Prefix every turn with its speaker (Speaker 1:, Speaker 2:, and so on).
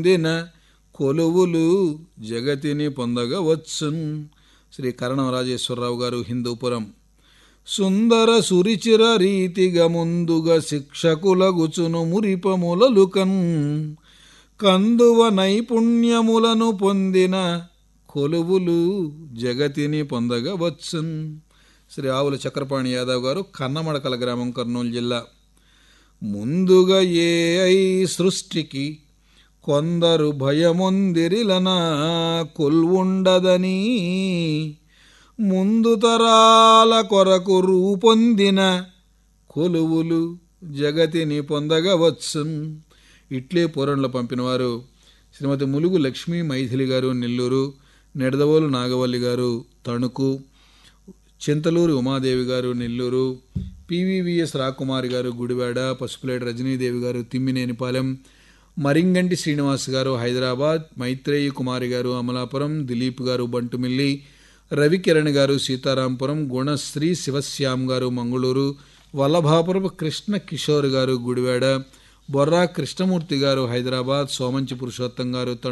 Speaker 1: పొందిన కొలువులు జగతిని పొందగవచ్చున్ శ్రీ కరణం రాజేశ్వరరావు గారు హిందూపురం సుందర సురిచిర రీతిగా ముందుగా శిక్షకులగుచును మురిపములలుకన్ కందువ నైపుణ్యములను పొందిన కొలువులు జగతిని పొందగవచ్చున్ శ్రీ ఆవుల చక్రపాణి యాదవ్ గారు కన్నమడకల గ్రామం కర్నూలు జిల్లా ముందుగా ఏ ఐ సృష్టికి కొందరు భయముందిరిలన కొల్వుండదని ముందు తరాల కొరకు రూపొందిన కొలువులు జగతిని పొందగవచ్చున్ ఇట్లే పూరణలో పంపినవారు శ్రీమతి ములుగు లక్ష్మీ మైథిలి గారు నెల్లూరు నెడదవోలు నాగవల్లి గారు తణుకు చింతలూరు ఉమాదేవి గారు నెల్లూరు పివివిఎస్ రాకుమారి గారు గుడివాడ పసుపులేటి రజనీదేవి గారు తిమ్మినేనిపాలెం మరింగంటి శ్రీనివాస్ గారు హైదరాబాద్ మైత్రేయి కుమారి గారు అమలాపురం దిలీప్ గారు బంటుమిల్లి రవికిరణ్ గారు సీతారాంపురం గుణశ్రీ శివశ్యామ్ గారు మంగళూరు వల్లభాపురపు కృష్ణ కిషోర్ గారు గుడివాడ బొర్రా కృష్ణమూర్తి గారు హైదరాబాద్ సోమంచి పురుషోత్తం గారు